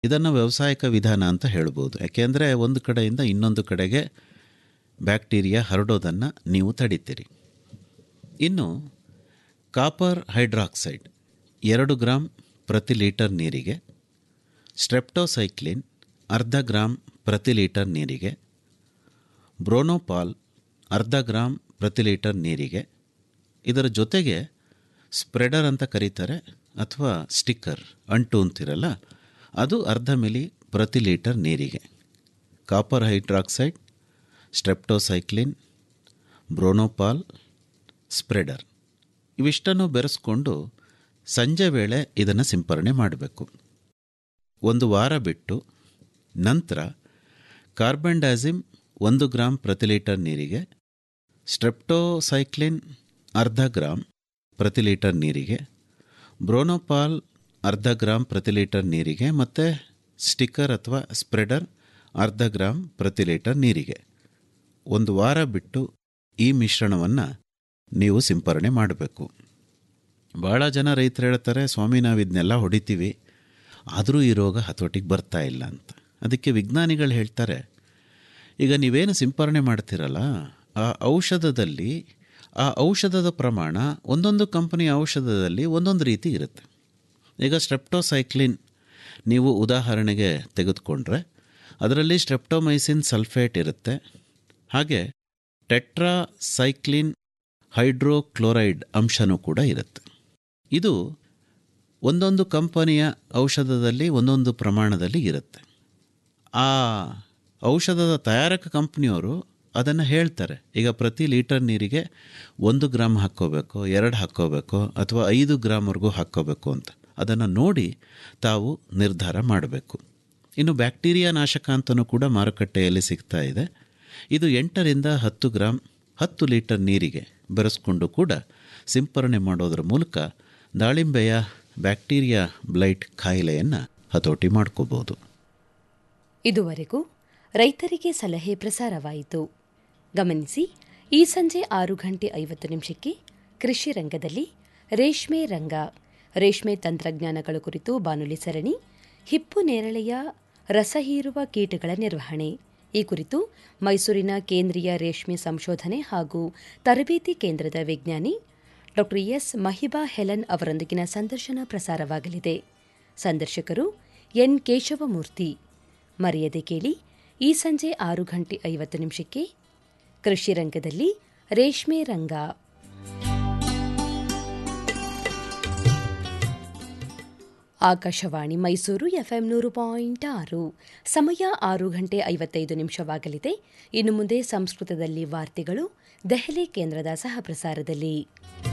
ಇದನ್ನು ವ್ಯಾವಸಾಯಿಕ ವಿಧಾನ ಅಂತ ಹೇಳ್ಬೋದು ಯಾಕೆಂದರೆ ಒಂದು ಕಡೆಯಿಂದ ಇನ್ನೊಂದು ಕಡೆಗೆ ಬ್ಯಾಕ್ಟೀರಿಯಾ ಹರಡೋದನ್ನು ನೀವು ತಡಿತೀರಿ ಇನ್ನು ಕಾಪರ್ ಹೈಡ್ರಾಕ್ಸೈಡ್ ಎರಡು ಗ್ರಾಮ್ ಪ್ರತಿ ಲೀಟರ್ ನೀರಿಗೆ ಸ್ಟ್ರೆಪ್ಟೋಸೈಕ್ಲಿನ್ ಅರ್ಧ ಗ್ರಾಮ್ ಪ್ರತಿ ಲೀಟರ್ ನೀರಿಗೆ ಬ್ರೋನೋಪಾಲ್ ಅರ್ಧ ಗ್ರಾಮ್ ಪ್ರತಿ ಲೀಟರ್ ನೀರಿಗೆ ಇದರ ಜೊತೆಗೆ ಸ್ಪ್ರೆಡರ್ ಅಂತ ಕರೀತಾರೆ ಅಥವಾ ಸ್ಟಿಕ್ಕರ್ ಅಂಟು ಅಂತಿರಲ್ಲ ಅದು ಅರ್ಧ ಮಿಲಿ ಪ್ರತಿ ಲೀಟರ್ ನೀರಿಗೆ copper hydroxide streptocycline bronopol spreader ಇವಿಷ್ಟನ್ನು ಬೆರೆಸ್ಕೊಂಡು ಸಂಜೆ ವೇಳೆ ಇದನ್ನು ಸಿಂಪರಣೆ ಮಾಡಬೇಕು ಒಂದು ವಾರ ಬಿಟ್ಟು ನಂತರ ಕಾರ್ಬನ್ ಡೈಸಿಮ್ ಒಂದು ಗ್ರಾಮ್ ಪ್ರತಿ ಲೀಟರ್ ನೀರಿಗೆ ಸ್ಟ್ರೆಪ್ಟೋಸೈಕ್ಲಿನ್ ಅರ್ಧ ಗ್ರಾಮ್ ಪ್ರತಿ ಲೀಟರ್ ನೀರಿಗೆ ಬ್ರೋನೋಪಾಲ್ ಅರ್ಧ ಗ್ರಾಮ್ ಪ್ರತಿ ಲೀಟರ್ ನೀರಿಗೆ ಮತ್ತು ಸ್ಟಿಕ್ಕರ್ ಅಥವಾ ಸ್ಪ್ರೆಡರ್ ಅರ್ಧ ಗ್ರಾಮ್ ಪ್ರತಿ ಲೀಟರ್ ನೀರಿಗೆ ಒಂದು ವಾರ ಬಿಟ್ಟು ಈ ಮಿಶ್ರಣವನ್ನು ನೀವು ಸಿಂಪರಣೆ ಮಾಡಬೇಕು ಭಾಳ ಜನ ರೈತರು ಹೇಳ್ತಾರೆ ಸ್ವಾಮಿ ನಾವು ಇದನ್ನೆಲ್ಲ ಹೊಡಿತೀವಿ ಆದರೂ ಈ ರೋಗ ಹತೋಟಿಗೆ ಬರ್ತಾ ಇಲ್ಲ ಅಂತ ಅದಕ್ಕೆ ವಿಜ್ಞಾನಿಗಳು ಹೇಳ್ತಾರೆ ಈಗ ನೀವೇನು ಸಿಂಪರಣೆ ಮಾಡ್ತಿರಲ್ಲ ಆ ಔಷಧದಲ್ಲಿ ಆ ಔಷಧದ ಪ್ರಮಾಣ ಒಂದೊಂದು ಕಂಪನಿಯ ಔಷಧದಲ್ಲಿ ಒಂದೊಂದು ರೀತಿ ಇರುತ್ತೆ ಈಗ ಸ್ಟ್ರೆಪ್ಟೋಸೈಕ್ಲಿನ್ ನೀವು ಉದಾಹರಣೆಗೆ ತೆಗೆದುಕೊಂಡ್ರೆ ಅದರಲ್ಲಿ ಸ್ಟ್ರೆಪ್ಟೊಮೈಸಿನ್ ಸಲ್ಫೇಟ್ ಇರುತ್ತೆ ಹಾಗೆ ಟೆಟ್ರಾಸೈಕ್ಲಿನ್ ಹೈಡ್ರೋಕ್ಲೋರೈಡ್ ಅಂಶನೂ ಕೂಡ ಇರುತ್ತೆ ಇದು ಒಂದೊಂದು ಕಂಪನಿಯ ಔಷಧದಲ್ಲಿ ಒಂದೊಂದು ಪ್ರಮಾಣದಲ್ಲಿ ಇರುತ್ತೆ ಆ ಔಷಧದ ತಯಾರಕ ಕಂಪ್ನಿಯವರು ಅದನ್ನು ಹೇಳ್ತಾರೆ ಈಗ ಪ್ರತಿ ಲೀಟರ್ ನೀರಿಗೆ ಒಂದು ಗ್ರಾಮ್ ಹಾಕ್ಕೋಬೇಕು ಎರಡು ಹಾಕ್ಕೋಬೇಕು ಅಥವಾ ಐದು ಗ್ರಾಮ್ವರೆಗೂ ಹಾಕ್ಕೋಬೇಕು ಅಂತ ಅದನ್ನು ನೋಡಿ ತಾವು ನಿರ್ಧಾರ ಮಾಡಬೇಕು ಇನ್ನು ಬ್ಯಾಕ್ಟೀರಿಯಾ ನಾಶಕ ಅಂತಲೂ ಕೂಡ ಮಾರುಕಟ್ಟೆಯಲ್ಲಿ ಸಿಗ್ತಾ ಇದೆ ಇದು ಎಂಟರಿಂದ ಹತ್ತು ಗ್ರಾಮ್ ಹತ್ತು ಲೀಟರ್ ನೀರಿಗೆ ಬೆರೆಸ್ಕೊಂಡು ಕೂಡ ಸಿಂಪರಣೆ ಮಾಡೋದ್ರ ಮೂಲಕ ದಾಳಿಂಬೆಯ ಬ್ಯಾಕ್ಟೀರಿಯಾ ಬ್ಲೈಟ್ ಕಾಯಿಲೆಯನ್ನು ಹತೋಟಿ ಮಾಡ್ಕೋಬೋದು ಇದುವರೆಗೂ ರೈತರಿಗೆ ಸಲಹೆ ಪ್ರಸಾರವಾಯಿತು ಗಮನಿಸಿ ಈ ಸಂಜೆ ಆರು ಗಂಟೆ ಐವತ್ತು ನಿಮಿಷಕ್ಕೆ ಕೃಷಿ ರಂಗದಲ್ಲಿ ರೇಷ್ಮೆ ರಂಗ ರೇಷ್ಮೆ ತಂತ್ರಜ್ಞಾನಗಳ ಕುರಿತು ಬಾನುಲಿ ಸರಣಿ ಹಿಪ್ಪು ನೇರಳೆಯ ರಸಹೀರುವ ಕೀಟಗಳ ನಿರ್ವಹಣೆ ಈ ಕುರಿತು ಮೈಸೂರಿನ ಕೇಂದ್ರೀಯ ರೇಷ್ಮೆ ಸಂಶೋಧನೆ ಹಾಗೂ ತರಬೇತಿ ಕೇಂದ್ರದ ವಿಜ್ಞಾನಿ ಡಾ ಎಸ್ ಮಹಿಬಾ ಹೆಲನ್ ಅವರೊಂದಿಗಿನ ಸಂದರ್ಶನ ಪ್ರಸಾರವಾಗಲಿದೆ ಸಂದರ್ಶಕರು ಎನ್ ಕೇಶವಮೂರ್ತಿ ಮರೆಯದೆ ಕೇಳಿ ಈ ಸಂಜೆ ಆರು ಗಂಟೆ ಐವತ್ತು ನಿಮಿಷಕ್ಕೆ ಕೃಷಿ ರಂಗದಲ್ಲಿ ರೇಷ್ಮೆ ರಂಗ ಆಕಾಶವಾಣಿ ಮೈಸೂರು ಎಫ್ಎಂ ನೂರು ಪಾಯಿಂಟ್ ಆರು ಸಮಯ ಆರು ಗಂಟೆ ಐವತ್ತೈದು ನಿಮಿಷವಾಗಲಿದೆ ಇನ್ನು ಮುಂದೆ ಸಂಸ್ಕೃತದಲ್ಲಿ ವಾರ್ತೆಗಳು ದೆಹಲಿ ಕೇಂದ್ರದ ಸಹ ಪ್ರಸಾರದಲ್ಲಿ